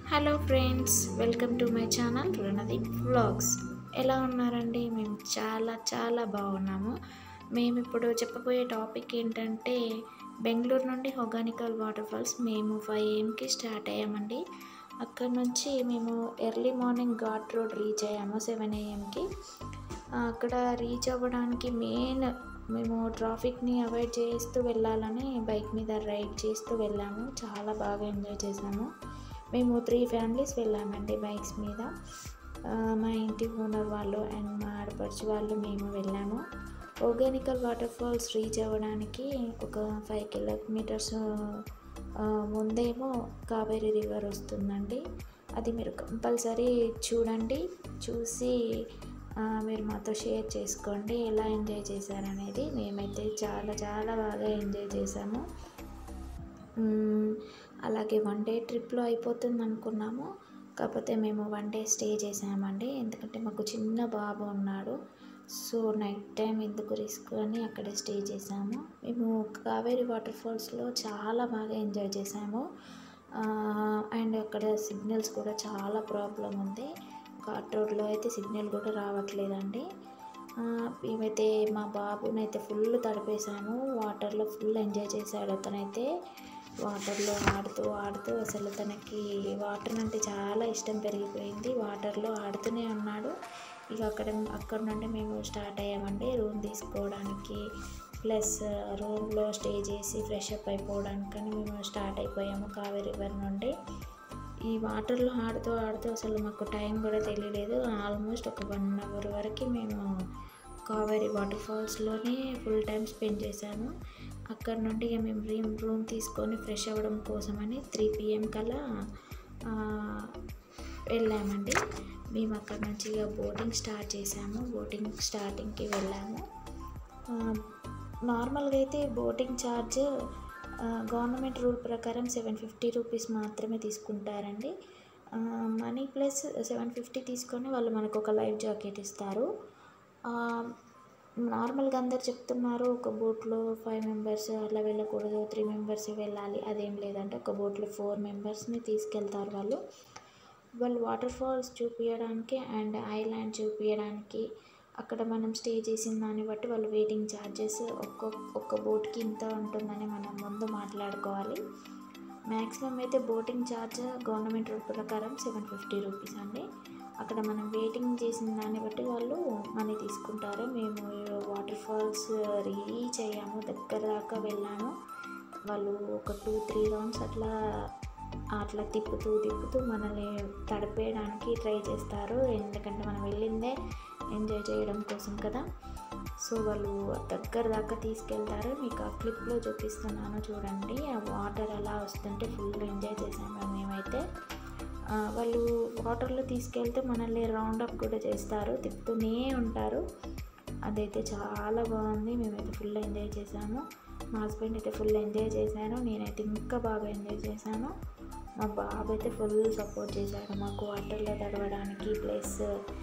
hello friends welcome to my channel Randeep vlogs ఎలా ఉన్నారండి మేము చాలా చాలా బాగున్నాము మేము ఇప్పుడు చెప్పబోయే టాపిక్ ఏంటంటే బెంగళూరు నుండి హొగానికల్ వాటర్ ఫాల్స్ మేము ఫైవ్ ఏఎంకి స్టార్ట్ అయ్యామండి అక్కడ నుంచి మేము early morning ghat road reach అయ్యాము సెవెన్ ఏఎంకి అక్కడ రీచ్ అవ్వడానికి మెయిన్ మేము ట్రాఫిక్ని అవాయిడ్ చేస్తూ వెళ్ళాలని బైక్ మీద రైడ్ చేస్తూ వెళ్ళాము చాలా బాగా ఎంజాయ్ చేసాము మేము త్రీ ఫ్యామిలీస్ వెళ్ళామండి బైక్స్ మీద ఆ, మా ఇంటి ఓనర్ వాళ్ళు అండ్ మా ఆడపడుచు వాళ్ళు మేము వెళ్ళాము ఆర్గానికల్ వాటర్ ఫాల్స్ రీచ్ అవ్వడానికి ఒక ఫైవ్ కిలోమీటర్స్ ముందేమో కావేరీ రివర్ వస్తుందండి అది మీరు కంపల్సరీ చూడండి చూసి ఆ, మీరు మాతో షేర్ చేసుకోండి ఎలా ఎంజాయ్ చేశారనేది మేమైతే చాలా చాలా బాగా ఎంజాయ్ చేసాము మ్మ్, అలాగే వన్ డే ట్రిప్లో అయిపోతుంది అనుకున్నాము కాకపోతే మేము వన్ డే స్టే చేసామండి ఎందుకంటే మాకు చిన్న బాబు ఉన్నాడు సో నైట్ టైం ఎందుకు రిస్క్ అని అక్కడే స్టే చేసాము మేము కావేరీ వాటర్ ఫాల్స్లో చాలా బాగా ఎంజాయ్ చేసాము అండ్ అక్కడ సిగ్నల్స్ కూడా చాలా ప్రాబ్లం ఉంది ఘాట్ రోడ్లో అయితే సిగ్నల్ కూడా రావట్లేదండి ఆ, మేమైతే మా బాబునైతే ఫుల్ తడిపేశాము వాటర్లో ఫుల్ ఎంజాయ్ చేశాడు అతనైతే వాటర్లో ఆడుతూ ఆడుతూ అసలు తనకి వాటర్ అంటే చాలా ఇష్టం పెరిగిపోయింది వాటర్లో ఆడుతూనే ఉన్నాడు ఇక అక్కడ అక్కడ నుండి మేము స్టార్ట్ అయ్యామండి రూమ్ తీసుకోవడానికి ప్లస్ రూమ్లో స్టే చేసి ఫ్రెష్ అప్ అయిపోవడానికని మేము స్టార్ట్ అయిపోయాము కావేరీ రివర్ నుండి ఈ వాటర్లో ఆడుతూ ఆడుతూ అసలు మాకు టైం కూడా తెలియలేదు ఆల్మోస్ట్ ఒక వన్ అవర్ వరకు మేము కావేరీ వాటర్ ఫాల్స్లోనే ఫుల్ టైం స్పెండ్ చేశాము అక్కడ నుండి ఇక మేము రూమ్ రూమ్ తీసుకొని ఫ్రెష్ అవ్వడం కోసమని త్రీ పిఎం కల్లా ఆ, వెళ్ళామండి మేము అక్కడ నుంచి ఇక బోటింగ్ స్టార్ట్ చేసాము బోటింగ్ స్టార్టింగ్కి వెళ్ళాము ఆ, నార్మల్గా అయితే బోటింగ్ ఛార్జ్ గవర్నమెంట్ రూల్ ప్రకారం సెవెన్ ఫిఫ్టీ రూపీస్ మాత్రమే తీసుకుంటారండి ఆ, మనీ ప్లస్ సెవెన్ ఫిఫ్టీ తీసుకొని వాళ్ళు మనకు ఒక లైఫ్ జాకెట్ ఇస్తారు ఆ, నార్మల్గా అందరు చెప్తున్నారు ఒక బోట్లో ఫైవ్ మెంబర్స్ అలా వెళ్ళకూడదు త్రీ మెంబర్స్ వెళ్ళాలి అదేం లేదంటే ఒక బోట్లో ఫోర్ మెంబర్స్ని తీసుకెళ్తారు వాళ్ళు వాళ్ళు వాటర్ ఫాల్స్ చూపించడానికి అండ్ ఐలాండ్ చూపించడానికి అక్కడ మనం స్టే చేసిన దాన్ని బట్టి వాళ్ళు వెయిటింగ్ ఛార్జెస్ ఒక్క ఒక్క బోట్కి ఇంత ఉంటుందని మనం ముందు మాట్లాడుకోవాలి మ్యాక్సిమం అయితే బోటింగ్ ఛార్జ్ గవర్నమెంట్ రూల్ ప్రకారం సెవెన్ ఫిఫ్టీ రూపీస్ అండి అక్కడ మనం వెయిటింగ్ చేసిన దాన్ని బట్టి వాళ్ళు మనీ తీసుకుంటారు మేము వాటర్ ఫాల్స్ రీచ్ అయ్యాము దగ్గర దాకా వెళ్ళాము వాళ్ళు ఒక టూ త్రీ రౌండ్స్ అట్లా అట్లా తిప్పుతూ తిప్పుతూ మనల్ని తడిపేయడానికి ట్రై చేస్తారు ఎందుకంటే మనం వెళ్ళిందే ఎంజాయ్ చేయడం కోసం కదా సో వాళ్ళు దగ్గర దాకా తీసుకెళ్తారు మీకు ఆ క్లిప్లో చూపిస్తున్నాను చూడండి ఆ వాటర్ అలా వస్తుంటే ఫుల్ ఎంజాయ్ చేసాము మేమైతే ఆ, వాళ్ళు వాటర్లో తీసుకెళ్తే మనల్ని రౌండ్ అప్ కూడా చేస్తారు తిప్పుతూనే ఉంటారు అదైతే చాలా బాగుంది మేమైతే ఫుల్ ఎంజాయ్ చేశాము మా హస్బెండ్ అయితే ఫుల్ ఎంజాయ్ చేశాను నేనైతే ఇంకా బాగా ఎంజాయ్ చేశాను మా బాబు అయితే ఫుల్ సపోర్ట్ చేశాడు మాకు వాటర్లో తడవడానికి ప్లస్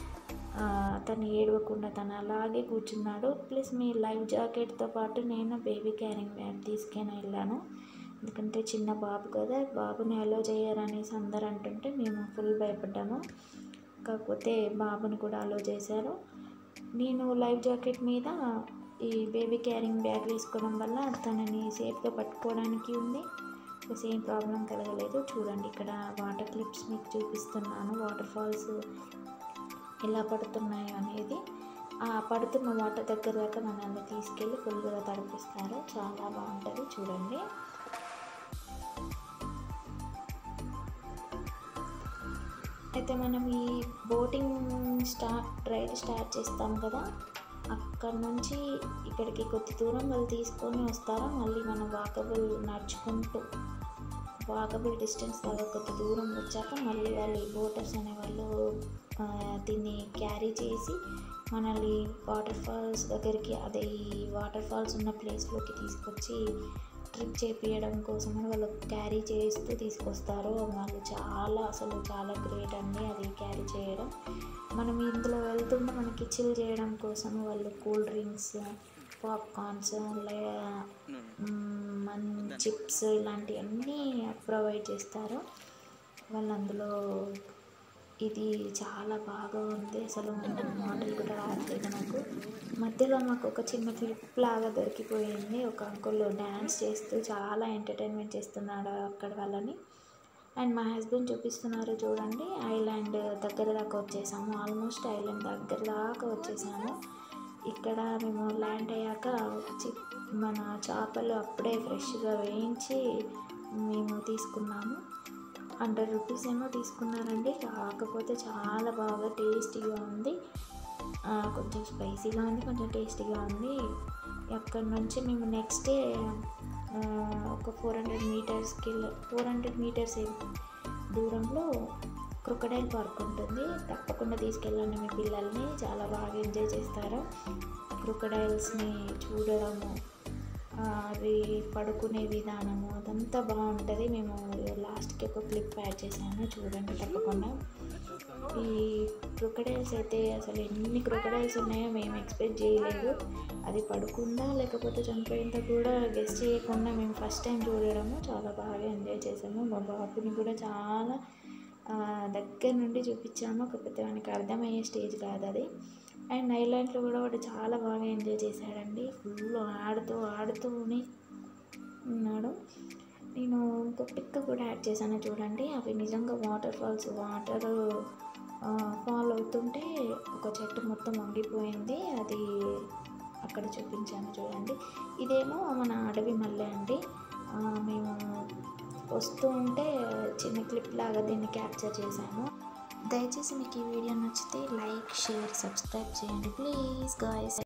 తను ఏడవకుండా తను అలాగే కూర్చున్నాడు ప్లస్ మీ లైఫ్ జాకెట్తో పాటు నేను బేబీ క్యారింగ్ బ్యాగ్ తీసుకొని వెళ్ళాను ఎందుకంటే చిన్న బాబు కదా బాబుని అలో చేయరనేసి అందరు అంటుంటే మేము ఫుల్ భయపడ్డాము కాకపోతే బాబుని కూడా అలో చేశారు నేను లైఫ్ జాకెట్ మీద ఈ బేబీ క్యారింగ్ బ్యాగ్ వేసుకోవడం వల్ల తనని సేఫ్గా పట్టుకోవడానికి ఉంది సేమ్ ప్రాబ్లం కలగలేదు చూడండి ఇక్కడ వాటర్ క్లిప్స్ మీకు చూపిస్తున్నాను వాటర్ ఫాల్స్ ఎలా పడుతున్నాయి అనేది ఆ పడుతున్న వాటర్ దగ్గర దాకా మనల్ని తీసుకెళ్ళి ఫుల్గా తడిపిస్తారు చాలా బాగుంటుంది చూడండి అయితే మనం ఈ బోటింగ్ స్టార్ట్ రైడ్ స్టార్ట్ చేస్తాం కదా అక్కడ నుంచి ఇక్కడికి కొద్ది దూరం వాళ్ళు తీసుకొని వస్తారు మళ్ళీ మనం వాకబుల్ నడుచుకుంటూ వాకబుల్ డిస్టెన్స్ దాకా కొద్ది దూరం వచ్చాక మళ్ళీ వాళ్ళు ఈ బోటర్స్ అనేవాళ్ళు ఆ, దీన్ని క్యారీ చేసి మనల్ని వాటర్ ఫాల్స్ దగ్గరికి అదే ఈ వాటర్ ఫాల్స్ ఉన్న ప్లేస్లోకి తీసుకొచ్చి ట్రిప్ చేపించడం కోసమని వాళ్ళు క్యారీ చేస్తూ తీసుకొస్తారు వాళ్ళు చాలా అసలు చాలా గ్రేట్ అండి అది క్యారీ చేయడం మనం ఇందులో వెళ్తుంటే మనకి చిల్ చేయడం కోసం వాళ్ళు కూల్ డ్రింక్స్ పాప్కార్న్స్ మన చిప్స్ ఇలాంటివన్నీ ప్రొవైడ్ చేస్తారు వాళ్ళు అందులో ఇది చాలా బాగా ఉంది అసలు మాటలు కూడా రావట్లేదు నాకు మధ్యలో మాకు ఒక చిన్న క్లిప్ లాగా దొరికిపోయింది ఒక అంకుల్ డ్యాన్స్ చేస్తూ చాలా ఎంటర్టైన్మెంట్ చేస్తున్నాడు అక్కడ వాళ్ళని అండ్ మా హస్బెండ్ చూపిస్తున్నారు చూడండి ఐలాండ్ దగ్గర దాకా వచ్చేసాము ఆల్మోస్ట్ ఐలాండ్ దగ్గర దాకా వచ్చేసాము ఇక్కడ మేము ల్యాండ్ అయ్యాక చి- మన చేపలు అప్పుడే ఫ్రెష్గా వేయించి మేము తీసుకున్నాము హండ్రెడ్ రూపీస్ ఏమో తీసుకున్నారండి కాకపోతే చాలా బాగా టేస్టీగా ఉంది ఆ, కొంచెం స్పైసీగా ఉంది కొంచెం టేస్టీగా ఉంది అక్కడ నుంచి మేము నెక్స్ట్ డే ఒక ఫోర్ హండ్రెడ్ మీటర్స్కి ఫోర్ హండ్రెడ్ మీటర్స్ దూరంలో క్రొకడైల్ పార్క్ ఉంటుంది తప్పకుండా తీసుకెళ్ళండి మీ పిల్లల్ని చాలా బాగా ఎంజాయ్ చేస్తారు క్రొకడైల్స్ని చూడడము ఆ, అవి పడుకునే విధానము అదంతా బాగుంటుంది మేము లాస్ట్కి ఒక క్లిప్ యాడ్ చేశాను చూడండి తప్పకుండా ఈ క్రొకడైల్స్ అయితే అసలు ఎన్ని క్రొకడైల్స్ ఉన్నాయో మేము ఎక్స్పెక్ట్ చేయలేదు అది పడుకుందా లేకపోతే చనిపోయిందా కూడా గెస్ట్ చేయకుండా మేము ఫస్ట్ టైం చూడడము చాలా బాగా ఎంజాయ్ చేసాము మా బాబుని కూడా చాలా ఆ, దగ్గర నుండి చూపించాము కాకపోతే మనకి అర్థమయ్యే స్టేజ్ కాదు అది అండ్ ఐలాండ్లో కూడా వాడు చాలా బాగా ఎంజాయ్ చేశాడండి ఫుల్ ఆడుతూ ఆడుతూనే ఉన్నాడు నేను ఇంకో పిక్ కూడా యాడ్ చేశాను చూడండి అవి నిజంగా వాటర్ ఫాల్స్ వాటర్ ఫాల్ అవుతుంటే ఒక చెట్టు మొత్తం వంగిపోయింది అది అక్కడ చూపించాను చూడండి ఇదేమో మన అడవి మల్లె అండి ఆ, మేము వస్తూ ఉంటే చిన్న క్లిప్ లాగా దీన్ని క్యాప్చర్ చేశాము దయచేసి మీకు ఈ వీడియో నచ్చితే లైక్ షేర్ సబ్స్క్రైబ్ చేయండి ప్లీజ్ గాయస్